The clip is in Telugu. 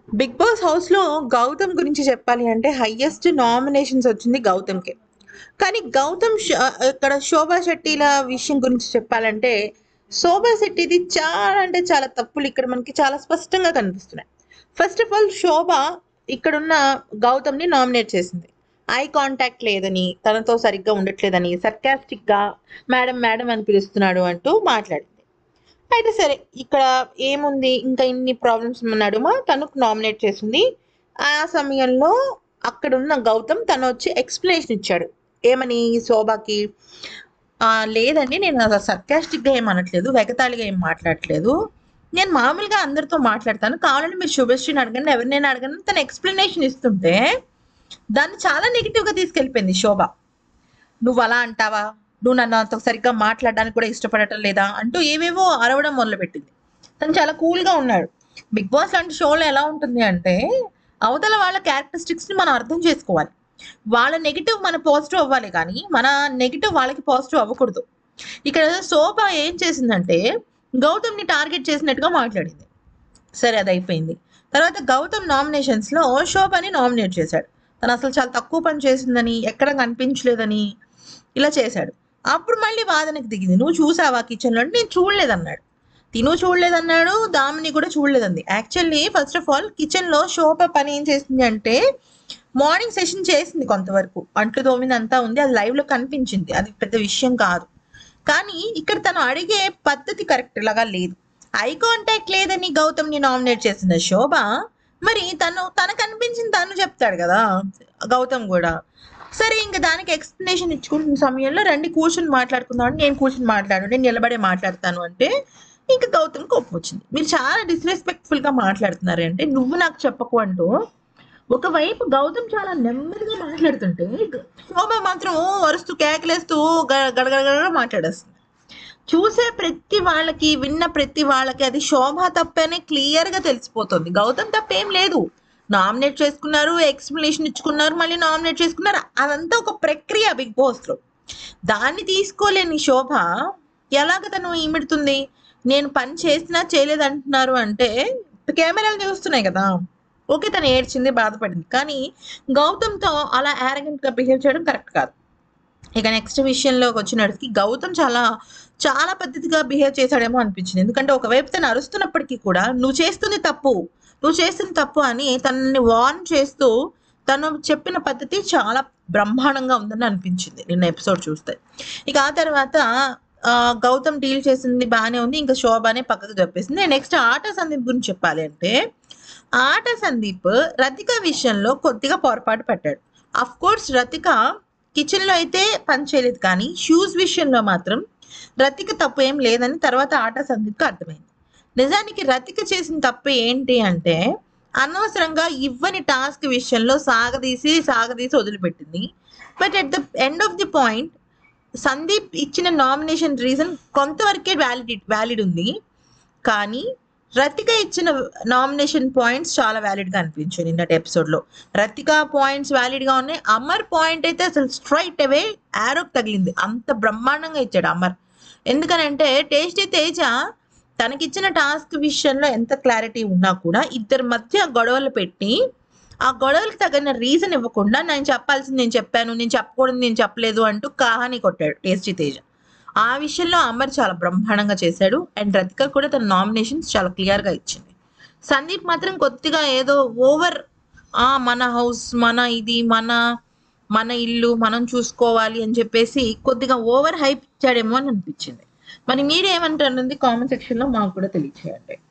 బిగ్ బాస్ హౌస్లో గౌతమ్ గురించి చెప్పాలి అంటే హయ్యెస్ట్ నామినేషన్స్ వచ్చింది గౌతమ్కి కానీ గౌతమ్ ష- ఇక్కడ శోభా శెట్టిల విషయం గురించి చెప్పాలంటే శోభా శెట్టిది చాలా అంటే చాలా తప్పులు ఇక్కడ మనకి చాలా స్పష్టంగా కనిపిస్తున్నాయి ఫస్ట్ ఆఫ్ ఆల్ శోభ ఇక్కడున్న గౌతమ్ని నామినేట్ చేసింది ఐ కాంటాక్ట్ లేదని తనతో సరిగ్గా ఉండట్లేదని సర్కాస్టిక్గా మేడం మేడం అని పిలుస్తున్నాడు అంటూ మాట్లాడింది అయితే సరే ఇక్కడ ఏముంది ఇంకా ఇన్ని ప్రాబ్లమ్స్ నడుమ తనకు నామినేట్ చేసింది ఆ సమయంలో అక్కడున్న గౌతమ్ తను వచ్చి ఎక్స్ప్లెనేషన్ ఇచ్చాడు ఏమని శోభకి "ఆ, లేదండి నేను అసలు సర్కాస్టిక్గా ఏం అనట్లేదు వెగతాళిగా ఏం మాట్లాడట్లేదు నేను మామూలుగా అందరితో మాట్లాడతాను కావాలంటే మీరు శుభశ్రీని అడగండి ఎవరినైనా అడగండి తను ఎక్స్ప్లెనేషన్ ఇస్తుంటే దాన్ని చాలా నెగిటివ్గా తీసుకెళ్ళిపోయింది శోభ నువ్వు అలా అంటావా నువ్వు నన్ను అంత సరిగ్గా మాట్లాడడానికి కూడా ఇష్టపడటం లేదా అంటూ ఏవేవో అరవడం మొదలుపెట్టింది తను చాలా కూల్గా ఉన్నాడు బిగ్ బాస్ లాంటి షోలో ఎలా ఉంటుంది అంటే అవతల వాళ్ళ క్యారెక్టరిస్టిక్స్ని మనం అర్థం చేసుకోవాలి వాళ్ళ నెగిటివ్ మన పాజిటివ్ అవ్వాలి కానీ మన నెగిటివ్ వాళ్ళకి పాజిటివ్ అవ్వకూడదు ఇక్కడ శోభ ఏం చేసిందంటే గౌతమ్ని టార్గెట్ చేసినట్టుగా మాట్లాడింది సరే అది అయిపోయింది తర్వాత గౌతమ్ నామినేషన్స్లో శోభని నామినేట్ చేశాడు తను అసలు చాలా తక్కువ పని చేసిందని ఎక్కడ కనిపించలేదని ఇలా చేశాడు అప్పుడు మళ్ళీ వాదనకి దిగింది నువ్వు చూసావా కిచెన్లో అంటే నేను చూడలేదన్నాడు తిను చూడలేదన్నాడు దామిని కూడా చూడలేదంది యాక్చువల్లీ ఫస్ట్ ఆఫ్ ఆల్ కిచెన్లో శోభ పని ఏం చేసింది అంటే మార్నింగ్ సెషన్ చేసింది కొంతవరకు అంట్లు తోమింది అంతా ఉంది అది లైవ్లో కనిపించింది అది పెద్ద విషయం కాదు కానీ ఇక్కడ తను అడిగే పద్ధతి కరెక్ట్ లాగా లేదు ఐ కాంటాక్ట్ లేదని గౌతమ్ని నామినేట్ చేసిన శోభ మరి తను తనకు అనిపించింది తను చెప్తాడు కదా గౌతమ్ కూడా సరే ఇంకా దానికి ఎక్స్ప్లెనేషన్ ఇచ్చుకుంటున్న సమయంలో రండి కూర్చొని మాట్లాడుకుందాం అంటే నేను కూర్చొని మాట్లాడు నేను నిలబడే మాట్లాడతాను అంటే ఇంకా గౌతమ్ కోపం వచ్చింది మీరు చాలా డిస్రెస్పెక్ట్ఫుల్గా మాట్లాడుతున్నారు అంటే నువ్వు నాకు చెప్పకు అంటూ ఒకవైపు గౌతమ్ చాలా నెమ్మదిగా మాట్లాడుతుంటే శోభ మాత్రం వరుస్తూ కేకలేస్తూ గ- గడగడగడ మాట్లాడేస్తుంది చూసే ప్రతి వాళ్ళకి విన్న ప్రతి వాళ్ళకి అది శోభ తప్పనే క్లియర్గా తెలిసిపోతుంది గౌతమ్ తప్పేం లేదు నామినేట్ చేసుకున్నారు ఎక్స్ప్లెనేషన్ ఇచ్చుకున్నారు మళ్ళీ నామినేట్ చేసుకున్నారు అదంతా ఒక ప్రక్రియ బిగ్ బాస్లో దాన్ని తీసుకోలేని శోభ ఎలాగ తను ఈమిడుతుంది నేను పని చేసినా చేయలేదు అంటున్నారు అంటే కెమెరాలు చూస్తున్నాయి కదా ఓకే తను ఏడ్చింది బాధపడింది కానీ గౌతమ్తో అలా యారగెంట్గా బిహేవ్ చేయడం కరెక్ట్ కాదు ఇక నెక్స్ట్ విషయంలోకి వచ్చినప్పటికి గౌతమ్ చాలా చాలా పద్ధతిగా బిహేవ్ చేశాడేమో అనిపించింది ఎందుకంటే ఒకవైపు తను అరుస్తున్నప్పటికీ కూడా నువ్వు చేస్తుంది తప్పు నువ్వు చేస్తుంది తప్పు అని తనని వార్న్ చేస్తూ తను చెప్పిన పద్ధతి చాలా బ్రహ్మాండంగా ఉందని అనిపించింది నిన్న ఎపిసోడ్ చూస్తే ఇక ఆ తర్వాత ఆ, గౌతమ్ డీల్ చేసింది బాగానే ఉంది ఇంకా శోభానే పక్కకు చెప్పేసింది నెక్స్ట్ ఆట సందీప్ గురించి చెప్పాలి అంటే ఆట సందీప్ రతిక విషయంలో కొద్దిగా పొరపాటు పట్టాడు అఫ్ కోర్స్ రతిక కిచెన్లో అయితే పని చేయలేదు కానీ షూస్ విషయంలో మాత్రం రతిక తప్పు ఏం లేదని తర్వాత ఆట సందీప్కి అర్థమైంది నిజానికి రతిక చేసిన తప్పు ఏంటి అంటే అనవసరంగా ఇవ్వని టాస్క్ విషయంలో సాగదీసి సాగదీసి వదిలిపెట్టింది but at the end of the point Sandeep ఇచ్చిన నామినేషన్ రీజన్ కొంతవరకే వ్యాలిడి వ్యాలిడ్ ఉంది కానీ రతిక ఇచ్చిన నామినేషన్ పాయింట్స్ చాలా వ్యాలిడ్గా అనిపించాయి నిన్నటి ఎపిసోడ్లో రతిక పాయింట్స్ వ్యాలిడ్గా ఉన్నాయి అమర్ పాయింట్ అయితే అసలు స్ట్రైట్ అవే యారోకి తగిలింది అంత బ్రహ్మాండంగా ఇచ్చాడు అమర్ ఎందుకనంటే టేస్టీ తేజ తనకిచ్చిన టాస్క్ విషయంలో ఎంత క్లారిటీ ఉన్నా కూడా ఇద్దరి మధ్య గొడవలు పెట్టి ఆ గొడవలకు తగిన రీజన్ ఇవ్వకుండా నేను చెప్పాల్సింది నేను చెప్పాను నేను చెప్పకూడదు నేను చెప్పలేదు అంటూ కహాని కొట్టాడు టేస్టీ తేజ ఆ విషయంలో అమర్ చాలా బ్రహ్మాండంగా చేశాడు అండ్ రతిక కూడా తన నామినేషన్స్ చాలా క్లియర్గా ఇచ్చింది సందీప్ మాత్రం కొద్దిగా ఏదో ఓవర్ ఆ మన హౌస్ మన ఇది మన మన ఇల్లు మనం చూసుకోవాలి అని చెప్పేసి కొద్దిగా ఓవర్ హైప్ ఇచ్చాడేమో అని అనిపించింది మరి మీరేమంటారు కామెంట్ సెక్షన్లో మాకు కూడా తెలియచేయండి